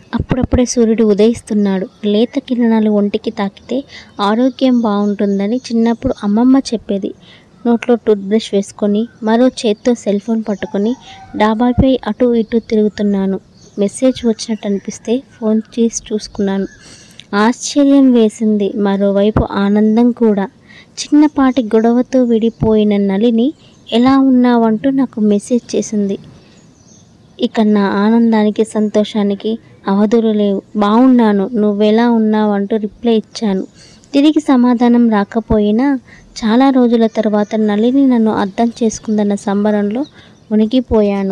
అప్పుడప్పుడే సూర్యుడు ఉదయిస్తున్నాడు లేత కిరణాలు ఒంటికి తాకితే ఆరోగ్యం బాగుంటుందని చిన్నప్పుడు అమ్మమ్మ చెప్పేది నోట్లో టూత్ బ్రష్ వేసుకొని మరో చేత్తో సెల్ ఫోన్ పట్టుకొని డాబాపై అటు ఇటు తిరుగుతున్నాను మెసేజ్ వచ్చినట్టు అనిపిస్తే ఫోన్ చేసి చూసుకున్నాను ఆశ్చర్యం వేసింది మరోవైపు ఆనందం కూడా చిన్నపాటి గొడవతో విడిపోయిన నలిని ఎలా ఉన్నావంటూ నాకు మెసేజ్ చేసింది ఇక నా ఆనందానికి సంతోషానికి అవధులు లేవు బాగున్నాను నువ్వెలా ఉన్నావు అంటూ రిప్లై ఇచ్చాను తిరిగి సమాధానం రాకపోయినా చాలా రోజుల తర్వాత నళిని నన్ను అర్థం చేసుకుందన్న సంబరంలో మునిగిపోయాను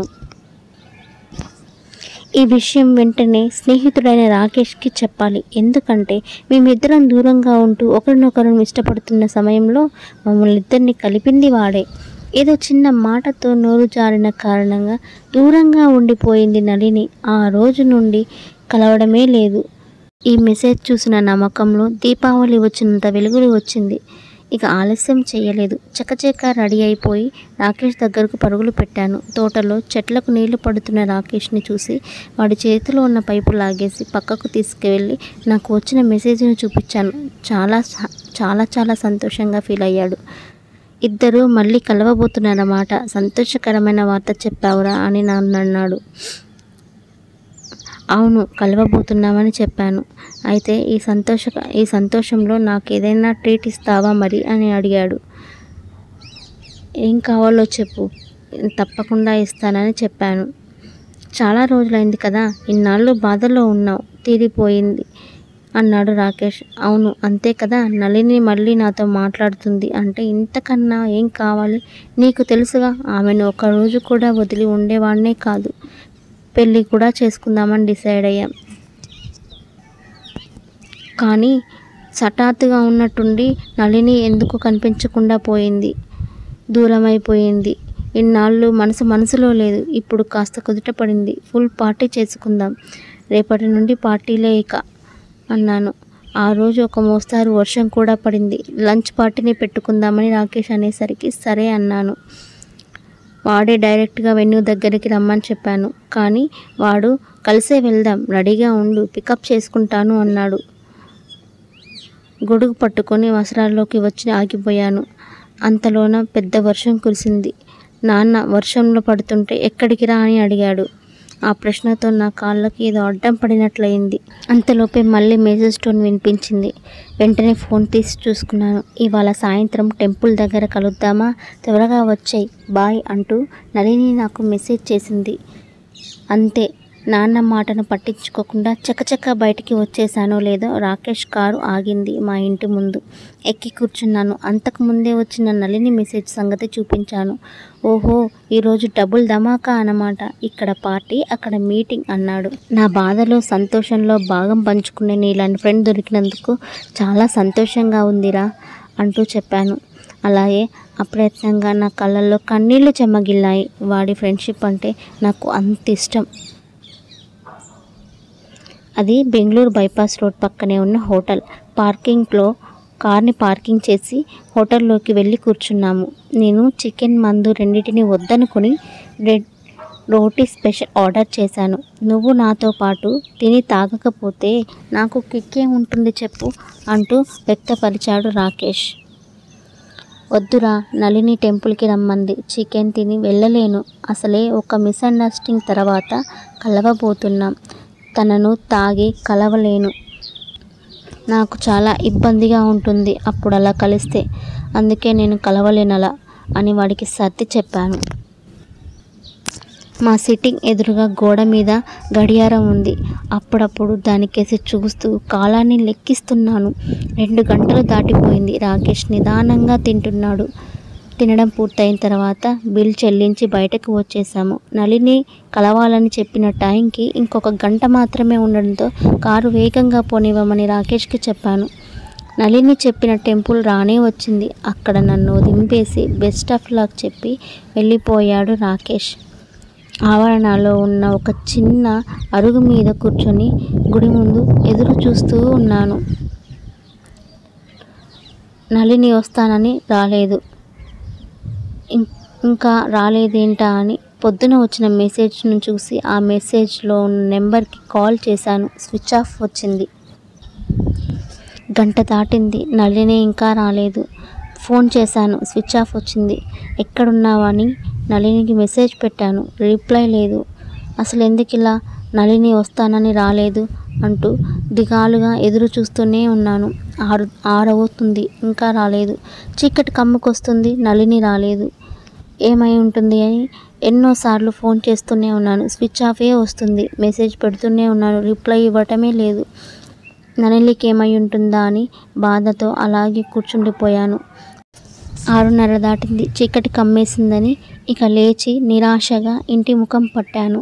ఈ విషయం వెంటనే స్నేహితుడైన రాకేష్కి చెప్పాలి ఎందుకంటే మేమిద్దరం దూరంగా ఉంటూ ఒకరినొకరు ఇష్టపడుతున్న సమయంలో మమ్మల్ని ఇద్దరిని కలిపింది వాడే ఏదో చిన్న మాటతో నోరు జారిన కారణంగా దూరంగా ఉండిపోయింది నళిని ఆ రోజు నుండి కలవడమే లేదు ఈ మెసేజ్ చూసిన నమ్మకంలో దీపావళి వచ్చినంత వెలుగులు వచ్చింది ఇక ఆలస్యం చేయలేదు చకచక రెడీ అయిపోయి రాకేష్ దగ్గరకు పరుగులు పెట్టాను తోటలో చెట్లకు నీళ్లు పడుతున్న రాకేష్ని చూసి వాడి చేతిలో ఉన్న పైపు లాగేసి పక్కకు తీసుకువెళ్ళి నాకు వచ్చిన మెసేజ్ని చూపించాను చాలా స- చాలా చాలా సంతోషంగా ఫీల్ అయ్యాడు ఇద్దరు మళ్ళీ కలవబోతున్నారన్నమాట సంతోషకరమైన వార్త చెప్పావురా అని నన్ను అన్నాడు అవును కలవబోతున్నామని చెప్పాను అయితే ఈ సంతోష ఈ సంతోషంలో నాకు ఏదైనా ట్రీట్ ఇస్తావా మరి అని అడిగాడు ఏం కావాలో చెప్పు తప్పకుండా ఇస్తానని చెప్పాను చాలా రోజులైంది కదా ఇన్నాళ్ళు బాధలో ఉన్నావు తీరిపోయింది అన్నాడు రాకేష్ అవును అంతే కదా నళిని మళ్ళీ నాతో మాట్లాడుతుంది అంటే ఇంతకన్నా ఏం కావాలి నీకు తెలుసుగా ఆమెను ఒక రోజు కూడా వదిలి ఉండేవాడినే కాదు పెళ్ళి కూడా చేసుకుందామని డిసైడ్ అయ్యాం కానీ హఠాత్తుగా ఉన్నట్టుండి నళిని ఎందుకు కనిపించకుండా పోయింది దూరమైపోయింది ఇన్నాళ్ళు మనసు మనసులో లేదు ఇప్పుడు కాస్త కుదుట పడింది ఫుల్ పార్టీ చేసుకుందాం రేపటి నుండి పార్టీలే ఇక అన్నాను ఆ రోజు ఒక మోస్తారు వర్షం కూడా పడింది లంచ్ పార్టీని పెట్టుకుందామని రాకేష్ అనేసరికి సరే అన్నాను వాడే డైరెక్ట్గా వెన్యూ దగ్గరికి రమ్మని చెప్పాను కానీ వాడు కలిసే వెళ్దాం రెడీగా ఉండు పికప్ చేసుకుంటాను అన్నాడు గొడుగు పట్టుకొని వస్త్రాల్లోకి వచ్చి ఆగిపోయాను అంతలోన పెద్ద వర్షం కురిసింది నాన్న వర్షంలో పడుతుంటే ఎక్కడికి రా అని అడిగాడు ఆ ప్రశ్నతో నా కాళ్ళకి ఏదో అడ్డం పడినట్లయింది అంతలోపే మళ్ళీ మెసేజ్ టోన్ వినిపించింది వెంటనే ఫోన్ తీసి చూసుకున్నాను ఇవాళ సాయంత్రం టెంపుల్ దగ్గర కలుద్దామా త్వరగా వచ్చాయి బాయ్ అంటూ నళిని నాకు మెసేజ్ చేసింది అంతే నాన్న మాటను పట్టించుకోకుండా చకచక బయటికి వచ్చేసానో లేదో రాకేష్ కారు ఆగింది మా ఇంటి ముందు ఎక్కి కూర్చున్నాను అంతకు ముందే వచ్చిన నలిని మెసేజ్ సంగతి చూపించాను ఓహో ఈరోజు డబుల్ ధమాకా అన్నమాట ఇక్కడ పార్టీ అక్కడ మీటింగ్ అన్నాడు నా బాధలో సంతోషంలో భాగం పంచుకునే నీలాంటి ఫ్రెండ్ దొరికినందుకు చాలా సంతోషంగా ఉందిరా అంటూ చెప్పాను అలాగే అప్రయత్నంగా నా కళ్ళల్లో కన్నీళ్లు చెమ్మగిల్లాయి వాడి ఫ్రెండ్షిప్ అంటే నాకు అంత ఇష్టం అది బెంగళూరు బైపాస్ రోడ్ పక్కనే ఉన్న హోటల్ పార్కింగ్లో కార్ని పార్కింగ్ చేసి హోటల్లోకి వెళ్ళి కూర్చున్నాము నేను చికెన్ మందు రెండింటిని వద్దనుకుని రెడ్ రోటీ స్పెషల్ ఆర్డర్ చేశాను నువ్వు నాతో పాటు తిని తాగకపోతే నాకు కిక్కే ఉంటుంది చెప్పు అంటూ వ్యక్తపరిచాడు రాకేష్ వద్దురా నళిని టెంపుల్కి రమ్మంది చికెన్ తిని వెళ్ళలేను అసలే ఒక మిస్అండర్స్టాండింగ్ తర్వాత కలవబోతున్నాం తనను తాగి కలవలేను నాకు చాలా ఇబ్బందిగా ఉంటుంది అప్పుడు అలా కలిస్తే అందుకే నేను కలవలేనలా అని వాడికి సర్ది చెప్పాను మా సిట్టింగ్ ఎదురుగా గోడ మీద గడియారం ఉంది అప్పుడప్పుడు దానికేసి చూస్తూ కాలాన్ని లెక్కిస్తున్నాను రెండు గంటలు దాటిపోయింది రాకేష్ నిదానంగా తింటున్నాడు తినడం పూర్తయిన తర్వాత బిల్ చెల్లించి బయటకు వచ్చేసాము నళిని కలవాలని చెప్పిన టైంకి ఇంకొక గంట మాత్రమే ఉండడంతో కారు వేగంగా పోనివ్వమని రాకేష్కి చెప్పాను నళిని చెప్పిన టెంపుల్ రానే వచ్చింది అక్కడ నన్ను దింపేసి బెస్ట్ ఆఫ్ లక్ చెప్పి వెళ్ళిపోయాడు రాకేష్ ఆవరణలో ఉన్న ఒక చిన్న అరుగు మీద కూర్చొని గుడి ముందు ఎదురు చూస్తూ ఉన్నాను నళిని వస్తానని రాలేదు ఇం- ఇంకా రాలేదేంటా అని పొద్దున వచ్చిన మెసేజ్ను చూసి ఆ మెసేజ్లో ఉన్న నెంబర్కి కాల్ చేశాను స్విచ్ ఆఫ్ వచ్చింది గంట దాటింది నళిని ఇంకా రాలేదు ఫోన్ చేశాను స్విచ్ ఆఫ్ వచ్చింది ఎక్కడున్నావని నళినికి మెసేజ్ పెట్టాను రిప్లై లేదు అసలు ఎందుకు ఇలా నళిని వస్తానని రాలేదు అంటూ దిగాలుగా ఎదురు చూస్తూనే ఉన్నాను ఆరు ఆరవుతుంది ఇంకా రాలేదు చీకటి కమ్ముకొస్తుంది నళిని రాలేదు ఏమై ఉంటుంది అని ఎన్నోసార్లు ఫోన్ చేస్తూనే ఉన్నాను స్విచ్ ఆఫే వస్తుంది మెసేజ్ పెడుతూనే ఉన్నాను రిప్లై ఇవ్వటమే లేదు నళినికి ఏమై ఉంటుందా అని బాధతో అలాగే కూర్చుండిపోయాను ఆరున్నర దాటింది చీకటి కమ్మేసిందని ఇక లేచి నిరాశగా ఇంటి ముఖం పట్టాను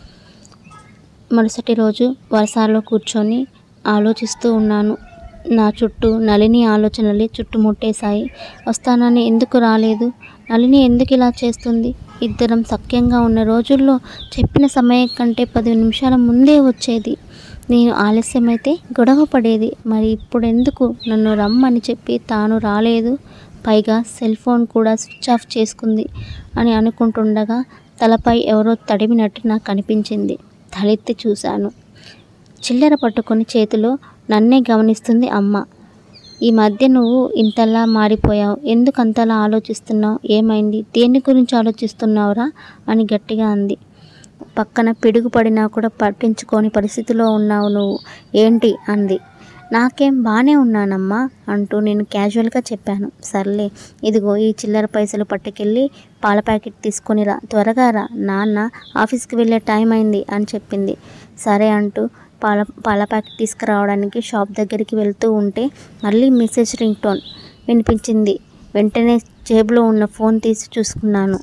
మరుసటి రోజు వరసాలో కూర్చొని ఆలోచిస్తూ ఉన్నాను నా చుట్టూ నలిని ఆలోచనలే చుట్టుముట్టేశాయి వస్తానని ఎందుకు రాలేదు నలిని ఎందుకు ఇలా చేస్తుంది ఇద్దరం సఖ్యంగా ఉన్న రోజుల్లో చెప్పిన సమయం కంటే పది నిమిషాల ముందే వచ్చేది నేను ఆలస్యమైతే గొడవ పడేది మరి ఇప్పుడు ఎందుకు నన్ను రమ్మని చెప్పి తాను రాలేదు పైగా సెల్ ఫోన్ కూడా స్విచ్ ఆఫ్ చేసుకుంది అని అనుకుంటుండగా తలపై ఎవరో తడిమినట్టు నాకు అనిపించింది తలెత్తి చూశాను చిల్లర పట్టుకొని చేతిలో నన్నే గమనిస్తుంది అమ్మ ఈ మధ్య నువ్వు ఇంతలా మారిపోయావు ఎందుకు అంతలా ఆలోచిస్తున్నావు ఏమైంది దేని గురించి ఆలోచిస్తున్నావురా అని గట్టిగా అంది పక్కన పిడుగు పడినా కూడా పట్టించుకోని పరిస్థితిలో ఉన్నావు నువ్వు ఏంటి అంది నాకేం బాగానే ఉన్నానమ్మా అంటూ నేను క్యాజువల్గా చెప్పాను సర్లే ఇదిగో ఈ చిల్లర పైసలు పట్టుకెళ్ళి పాల ప్యాకెట్ తీసుకొని రా త్వరగా రా నాన్న ఆఫీస్కి వెళ్ళే టైం అయింది అని చెప్పింది సరే అంటూ పాల పాల ప్యాకెట్ తీసుకురావడానికి షాప్ దగ్గరికి వెళ్తూ ఉంటే మళ్ళీ మెసేజ్ రింగ్ టోన్ వినిపించింది వెంటనే జేబులో ఉన్న ఫోన్ తీసి చూసుకున్నాను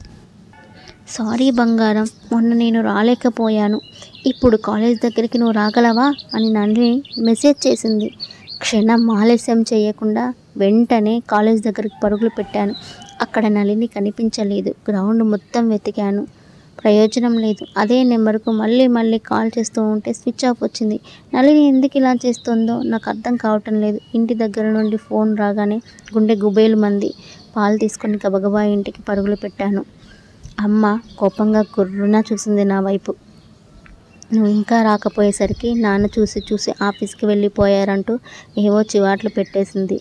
సారీ బంగారం మొన్న నేను రాలేకపోయాను ఇప్పుడు కాలేజ్ దగ్గరికి నువ్వు రాగలవా అని నన్ను మెసేజ్ చేసింది క్షణం ఆలస్యం చేయకుండా వెంటనే కాలేజ్ దగ్గరికి పరుగులు పెట్టాను అక్కడ నలిని కనిపించలేదు గ్రౌండ్ మొత్తం వెతికాను ప్రయోజనం లేదు అదే నెంబర్కు మళ్ళీ మళ్ళీ కాల్ చేస్తూ ఉంటే స్విచ్ ఆఫ్ వచ్చింది నలిని ఎందుకు ఇలా చేస్తుందో నాకు అర్థం కావటం లేదు ఇంటి దగ్గర నుండి ఫోన్ రాగానే గుండె గుబేలు మంది పాలు తీసుకొని గబగబా ఇంటికి పరుగులు పెట్టాను అమ్మ కోపంగా గుర్రున చూసింది నా వైపు నువ్వు ఇంకా రాకపోయేసరికి నాన్న చూసి చూసి ఆఫీస్కి వెళ్ళిపోయారంటూ ఏవో చివాట్లు పెట్టేసింది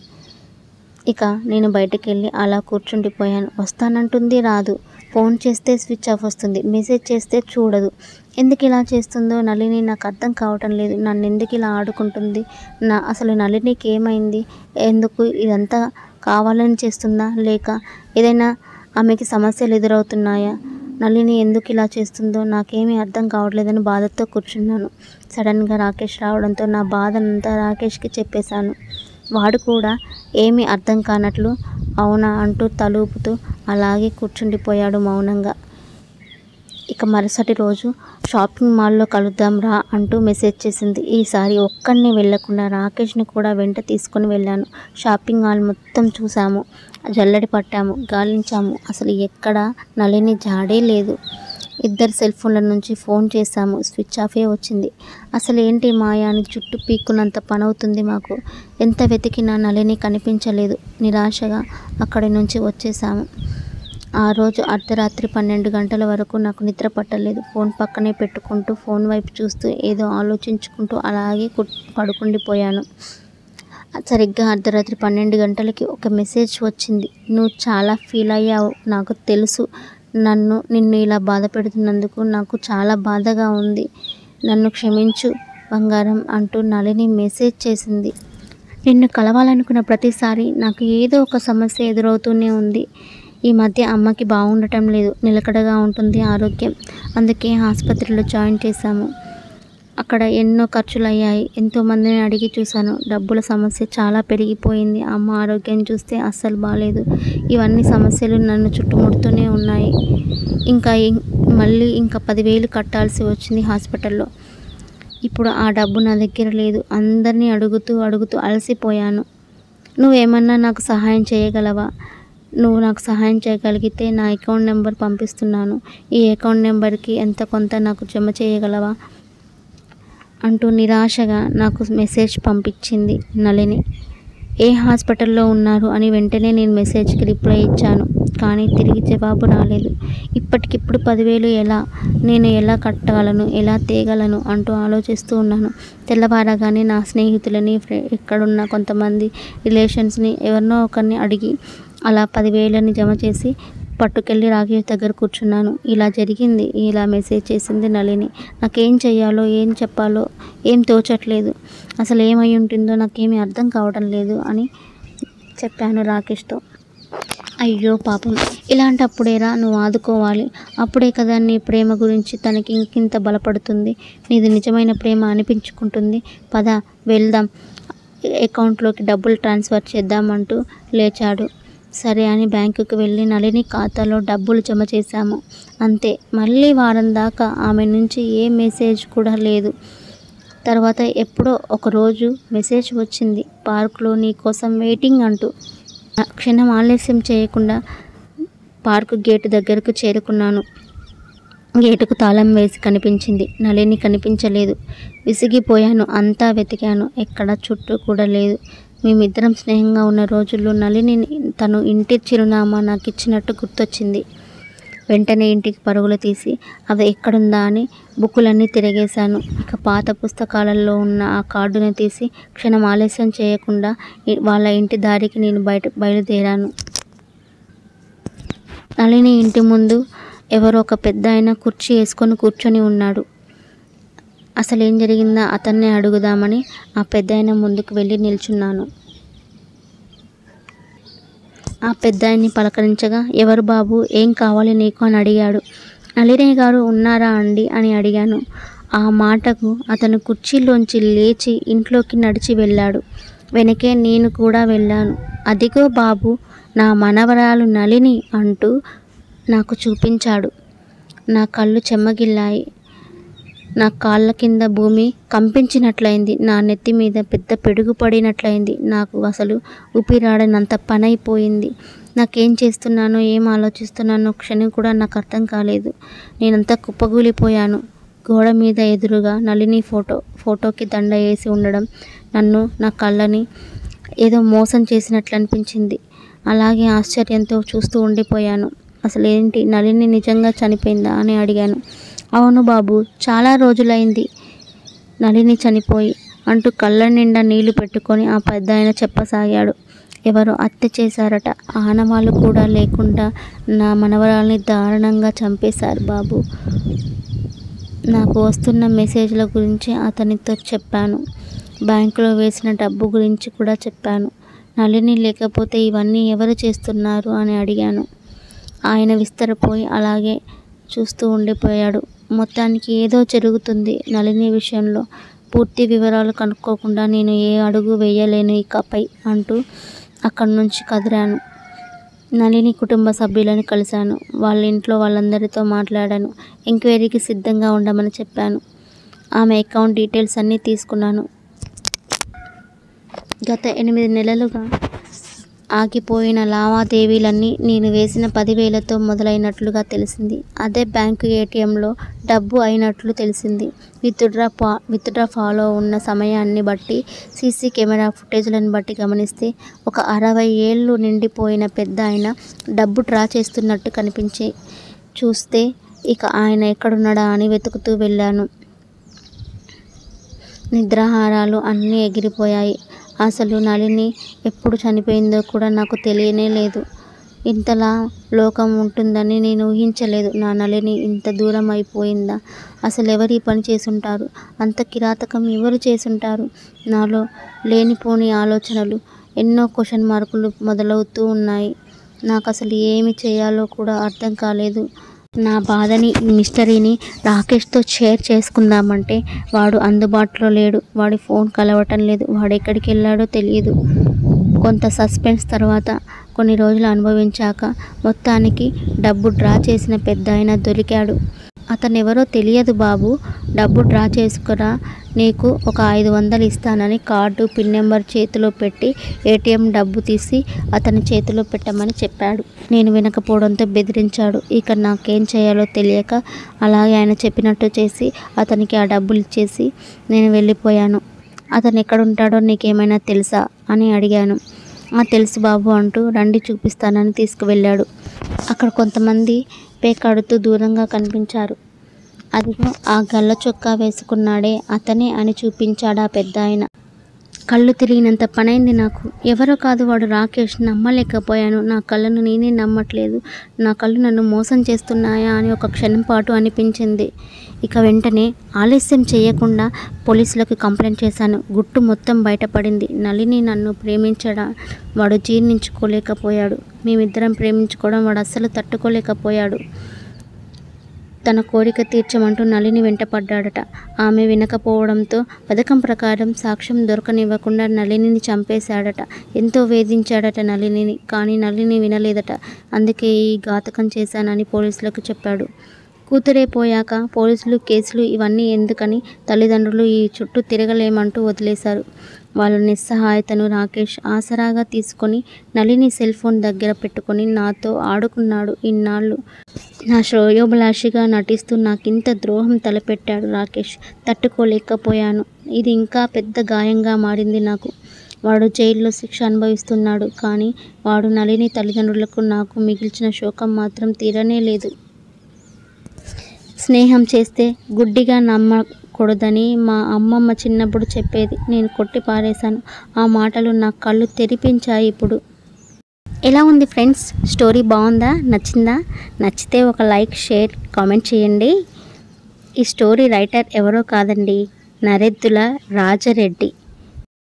ఇక నేను బయటకు వెళ్ళి అలా కూర్చుండిపోయాను వస్తానంటుంది రాదు ఫోన్ చేస్తే స్విచ్ ఆఫ్ వస్తుంది మెసేజ్ చేస్తే చూడదు ఎందుకు ఇలా చేస్తుందో నళిని నాకు అర్థం కావటం లేదు నన్ను ఎందుకు ఇలా ఆడుకుంటుంది నా అసలు నళినికి ఏమైంది ఎందుకు ఇదంతా కావాలని చేస్తుందా లేక ఏదైనా ఆమెకి సమస్యలు ఎదురవుతున్నాయా నళిని ఎందుకు ఇలా చేస్తుందో నాకేమీ అర్థం కావట్లేదని బాధతో కూర్చున్నాను సడన్గా రాకేష్ రావడంతో నా బాధనంతా రాకేష్కి చెప్పేశాను వాడు కూడా ఏమీ అర్థం కానట్లు అవునా అంటూ తలూపుతూ అలాగే కూర్చుండిపోయాడు మౌనంగా ఇక మరుసటి రోజు షాపింగ్ మాల్లో కలుద్దాం రా అంటూ మెసేజ్ చేసింది ఈసారి ఒక్కడిని వెళ్ళకుండా రాకేష్ని కూడా వెంట తీసుకొని వెళ్ళాను షాపింగ్ మాల్ మొత్తం చూసాము జల్లడి పట్టాము గాలించాము అసలు ఎక్కడ నలిని జాడే లేదు ఇద్దరు సెల్ ఫోన్ల నుంచి ఫోన్ చేశాము స్విచ్ ఆఫే వచ్చింది అసలు ఏంటి మాయా అని చుట్టూ పీక్కున్నంత పని అవుతుంది మాకు ఎంత వెతికినా నలిని కనిపించలేదు నిరాశగా అక్కడి నుంచి వచ్చేసాము ఆ రోజు అర్ధరాత్రి పన్నెండు గంటల వరకు నాకు నిద్ర పట్టలేదు ఫోన్ పక్కనే పెట్టుకుంటూ ఫోన్ వైపు చూస్తూ ఏదో ఆలోచించుకుంటూ అలాగే కు- పడుకుండిపోయాను సరిగ్గా అర్ధరాత్రి పన్నెండు గంటలకి ఒక మెసేజ్ వచ్చింది నువ్వు చాలా ఫీల్ అయ్యావు నాకు తెలుసు నన్ను నిన్ను ఇలా బాధ పెడుతున్నందుకు నాకు చాలా బాధగా ఉంది నన్ను క్షమించు బంగారం అంటూ నళిని మెసేజ్ చేసింది నిన్ను కలవాలనుకున్న ప్రతిసారి నాకు ఏదో ఒక సమస్య ఎదురవుతూనే ఉంది ఈ మధ్య అమ్మకి బాగుండటం లేదు నిలకడగా ఉంటుంది ఆరోగ్యం అందుకే ఆసుపత్రిలో జాయిన్ చేశాము అక్కడ ఎన్నో ఖర్చులు అయ్యాయి ఎంతోమందిని అడిగి చూశాను డబ్బుల సమస్య చాలా పెరిగిపోయింది అమ్మ ఆరోగ్యం చూస్తే అస్సలు బాగాలేదు ఇవన్నీ సమస్యలు నన్ను చుట్టుముడుతూనే ఉన్నాయి ఇంకా ఇం- మళ్ళీ ఇంకా పదివేలు కట్టాల్సి వచ్చింది హాస్పిటల్లో ఇప్పుడు ఆ డబ్బు నా దగ్గర లేదు అందరినీ అడుగుతూ అడుగుతూ అలసిపోయాను నువ్వేమన్నా నాకు సహాయం చేయగలవా నువ్వు నాకు సహాయం చేయగలిగితే నా అకౌంట్ నెంబర్ పంపిస్తున్నాను ఈ అకౌంట్ నెంబర్కి ఎంత కొంత నాకు జమ చేయగలవా అంటూ నిరాశగా నాకు మెసేజ్ పంపించింది నళిని ఏ హాస్పిటల్లో ఉన్నారు అని వెంటనే నేను మెసేజ్కి రిప్లై ఇచ్చాను కానీ తిరిగి జవాబు రాలేదు ఇప్పటికిప్పుడు పదివేలు ఎలా నేను ఎలా కట్టగలను ఎలా తేగలను అంటూ ఆలోచిస్తూ ఉన్నాను తెల్లవారగానే నా స్నేహితులని ఫ్రె- ఇక్కడున్న కొంతమంది రిలేషన్స్ని ఎవరినో ఒకరిని అడిగి అలా పదివేలని జమ చేసి పట్టుకెళ్ళి రాకేష్ దగ్గర కూర్చున్నాను ఇలా జరిగింది ఇలా మెసేజ్ చేసింది నళిని నాకేం చెయ్యాలో ఏం చెప్పాలో ఏం తోచట్లేదు అసలు ఏమై ఉంటుందో నాకేమీ అర్థం కావడం లేదు అని చెప్పాను రాకేష్తో అయ్యో పాపం ఇలాంటప్పుడేరా నువ్వు ఆదుకోవాలి అప్పుడే కదా నీ ప్రేమ గురించి తనకి ఇంకింత బలపడుతుంది నీది నిజమైన ప్రేమ అనిపించుకుంటుంది పద వెళ్దాం అకౌంట్లోకి డబ్బులు ట్రాన్స్ఫర్ చేద్దామంటూ లేచాడు సరే అని బ్యాంకుకి వెళ్ళి నళిని ఖాతాలో డబ్బులు జమ చేశాము అంతే మళ్ళీ వారం దాకా ఆమె నుంచి ఏ మెసేజ్ కూడా లేదు తర్వాత ఎప్పుడో ఒకరోజు మెసేజ్ వచ్చింది పార్కులో నీ కోసం వెయిటింగ్ అంటూ క్షణం ఆలస్యం చేయకుండా పార్కు గేటు దగ్గరకు చేరుకున్నాను గేటుకు తాళం వేసి కనిపించింది నళిని కనిపించలేదు విసిగిపోయాను అంతా వెతికాను ఎక్కడ చుట్టూ కూడా లేదు మేమిద్దరం స్నేహంగా ఉన్న రోజుల్లో నళిని తను ఇంటి చిరునామా నాకు ఇచ్చినట్టు గుర్తొచ్చింది వెంటనే ఇంటికి పరుగులు తీసి అది ఎక్కడుందా అని బుక్కులన్నీ తిరిగేశాను ఇక పాత పుస్తకాలలో ఉన్న ఆ కార్డుని తీసి క్షణం ఆలస్యం చేయకుండా ఇ- వాళ్ళ ఇంటి దారికి నేను బయట బయలుదేరాను నళిని ఇంటి ముందు ఎవరో ఒక పెద్ద ఆయన కుర్చీ వేసుకొని కూర్చొని ఉన్నాడు అసలు ఏం జరిగిందా అతన్నే అడుగుదామని ఆ పెద్ద ఆయన ముందుకు వెళ్ళి నిల్చున్నాను ఆ పెద్ద ఆయన్ని పలకరించగా ఎవరు బాబు ఏం కావాలి నీకు అని అడిగాడు నళిని గారు ఉన్నారా అండి అని అడిగాను ఆ మాటకు అతను కుర్చీలోంచి లేచి ఇంట్లోకి నడిచి వెళ్ళాడు వెనకే నేను కూడా వెళ్ళాను అదిగో బాబు నా మనవరాలు నళిని అంటూ నాకు చూపించాడు నా కళ్ళు చెమ్మగిల్లాయి నా కాళ్ళ కింద భూమి కంపించినట్లయింది నా నెత్తి మీద పెద్ద పిడుగు పడినట్లయింది నాకు అసలు ఊపిరాడనంత పని అయిపోయింది నాకేం చేస్తున్నానో ఏం ఆలోచిస్తున్నానో క్షణం కూడా నాకు అర్థం కాలేదు నేనంతా కుప్పగూలిపోయాను గోడ మీద ఎదురుగా నళిని ఫోటో ఫోటోకి దండ వేసి ఉండడం నన్ను నా కళ్ళని ఏదో మోసం చేసినట్లు అనిపించింది అలాగే ఆశ్చర్యంతో చూస్తూ ఉండిపోయాను అసలు ఏంటి నళిని నిజంగా చనిపోయిందా అని అడిగాను అవును బాబు చాలా రోజులైంది నళిని చనిపోయి అంటూ కళ్ళ నిండా నీళ్లు పెట్టుకొని ఆ పెద్ద ఆయన చెప్పసాగాడు ఎవరో హత్య చేశారట ఆనవాళ్ళు కూడా లేకుండా నా మనవరాల్ని దారుణంగా చంపేశారు బాబు నాకు వస్తున్న మెసేజ్ల గురించి అతనితో చెప్పాను బ్యాంకులో వేసిన డబ్బు గురించి కూడా చెప్పాను నళిని లేకపోతే ఇవన్నీ ఎవరు చేస్తున్నారు అని అడిగాను ఆయన విస్తరపోయి అలాగే చూస్తూ ఉండిపోయాడు మొత్తానికి ఏదో జరుగుతుంది నళిని విషయంలో పూర్తి వివరాలు కనుక్కోకుండా నేను ఏ అడుగు వేయలేను ఇకపై అంటూ అక్కడి నుంచి కదిరాను నళిని కుటుంబ సభ్యులను కలిశాను వాళ్ళ ఇంట్లో వాళ్ళందరితో మాట్లాడాను ఎంక్వైరీకి సిద్ధంగా ఉండమని చెప్పాను ఆమె అకౌంట్ డీటెయిల్స్ అన్నీ తీసుకున్నాను గత ఎనిమిది నెలలుగా ఆగిపోయిన లావాదేవీలన్నీ నేను వేసిన పదివేలతో మొదలైనట్లుగా తెలిసింది అదే బ్యాంకు ఏటీఎంలో డబ్బు అయినట్లు తెలిసింది విత్డ్రా పా విత్డ్రా ఫాలో ఉన్న సమయాన్ని బట్టి సీసీ కెమెరా ఫుటేజ్లను బట్టి గమనిస్తే ఒక అరవై ఏళ్ళు నిండిపోయిన పెద్ద ఆయన డబ్బు డ్రా చేస్తున్నట్టు కనిపించి చూస్తే ఇక ఆయన ఎక్కడున్నాడా అని వెతుకుతూ వెళ్ళాను నిద్రాహారాలు అన్నీ ఎగిరిపోయాయి అసలు నళిని ఎప్పుడు చనిపోయిందో కూడా నాకు తెలియనే లేదు ఇంతలా లోకం ఉంటుందని నేను ఊహించలేదు నా నళిని ఇంత దూరం అయిపోయిందా అసలు ఎవరు ఈ పని చేసుంటారు అంత కిరాతకం ఎవరు చేసుంటారు నాలో లేనిపోని ఆలోచనలు ఎన్నో క్వశ్చన్ మార్కులు మొదలవుతూ ఉన్నాయి నాకు అసలు ఏమి చేయాలో కూడా అర్థం కాలేదు నా బాధని ఈ మిస్టరీని రాకేష్తో షేర్ చేసుకుందామంటే వాడు అందుబాటులో లేడు వాడి ఫోన్ కలవటం లేదు వాడు ఎక్కడికి వెళ్ళాడో తెలియదు కొంత సస్పెన్స్ తర్వాత కొన్ని రోజులు అనుభవించాక మొత్తానికి డబ్బు డ్రా చేసిన పెద్ద ఆయన దొరికాడు అతను ఎవరో తెలియదు బాబు డబ్బు డ్రా చేసుకురా నీకు ఒక ఐదు వందలు ఇస్తానని కార్డు పిన్ నెంబర్ చేతిలో పెట్టి ఏటీఎం డబ్బు తీసి అతని చేతిలో పెట్టమని చెప్పాడు నేను వినకపోవడంతో బెదిరించాడు ఇక నాకేం చేయాలో తెలియక అలాగే ఆయన చెప్పినట్టు చేసి అతనికి ఆ డబ్బులు ఇచ్చేసి నేను వెళ్ళిపోయాను అతను ఎక్కడుంటాడో నీకేమైనా తెలుసా అని అడిగాను "ఆ, తెలుసు బాబు అంటూ రండి చూపిస్తానని తీసుకువెళ్ళాడు అక్కడ కొంతమంది పేకాడుతూ దూరంగా కనిపించారు అదిగో ఆ గల్ల చొక్కా వేసుకున్నాడే అతనే అని చూపించాడు ఆ పెద్ద ఆయన కళ్ళు తిరిగినంత పనైంది నాకు ఎవరో కాదు వాడు రాకేష్ నమ్మలేకపోయాను నా కళ్ళను నేనే నమ్మట్లేదు నా కళ్ళు నన్ను మోసం చేస్తున్నాయా అని ఒక క్షణం పాటు అనిపించింది ఇక వెంటనే ఆలస్యం చేయకుండా పోలీసులకు కంప్లైంట్ చేశాను గుట్టు మొత్తం బయటపడింది నళిని నన్ను ప్రేమించడా వాడు జీర్ణించుకోలేకపోయాడు మేమిద్దరం ప్రేమించుకోవడం వాడు అస్సలు తట్టుకోలేకపోయాడు తన కోరిక తీర్చమంటూ నళిని వెంటపడ్డాడట ఆమె వినకపోవడంతో పథకం ప్రకారం సాక్ష్యం దొరకనివ్వకుండా నళినిని చంపేశాడట ఎంతో వేధించాడట నళినిని కానీ నళిని వినలేదట అందుకే ఈ ఘాతకం చేశానని పోలీసులకు చెప్పాడు కూతురే పోయాక పోలీసులు కేసులు ఇవన్నీ ఎందుకని తల్లిదండ్రులు ఈ చుట్టూ తిరగలేమంటూ వదిలేశారు వాళ్ళ నిస్సహాయతను రాకేష్ ఆసరాగా తీసుకొని నళిని సెల్ ఫోన్ దగ్గర పెట్టుకొని నాతో ఆడుకున్నాడు ఇన్నాళ్ళు నా శ్రేయోభిలాషిగా నటిస్తూ నాకింత ద్రోహం తలపెట్టాడు రాకేష్ తట్టుకోలేకపోయాను ఇది ఇంకా పెద్ద గాయంగా మారింది నాకు వాడు జైల్లో శిక్ష అనుభవిస్తున్నాడు కానీ వాడు నళిని తల్లిదండ్రులకు నాకు మిగిల్చిన శోకం మాత్రం తీరనే లేదు స్నేహం చేస్తే గుడ్డిగా నమ్మకూడదని మా అమ్మమ్మ చిన్నప్పుడు చెప్పేది నేను కొట్టి పారేశాను ఆ మాటలు నా కళ్ళు తెరిపించాయి ఇప్పుడు ఎలా ఉంది ఫ్రెండ్స్ స్టోరీ బాగుందా నచ్చిందా నచ్చితే ఒక లైక్ షేర్ కామెంట్ చేయండి ఈ స్టోరీ రైటర్ ఎవరో కాదండి నరెద్దుల రాజరెడ్డి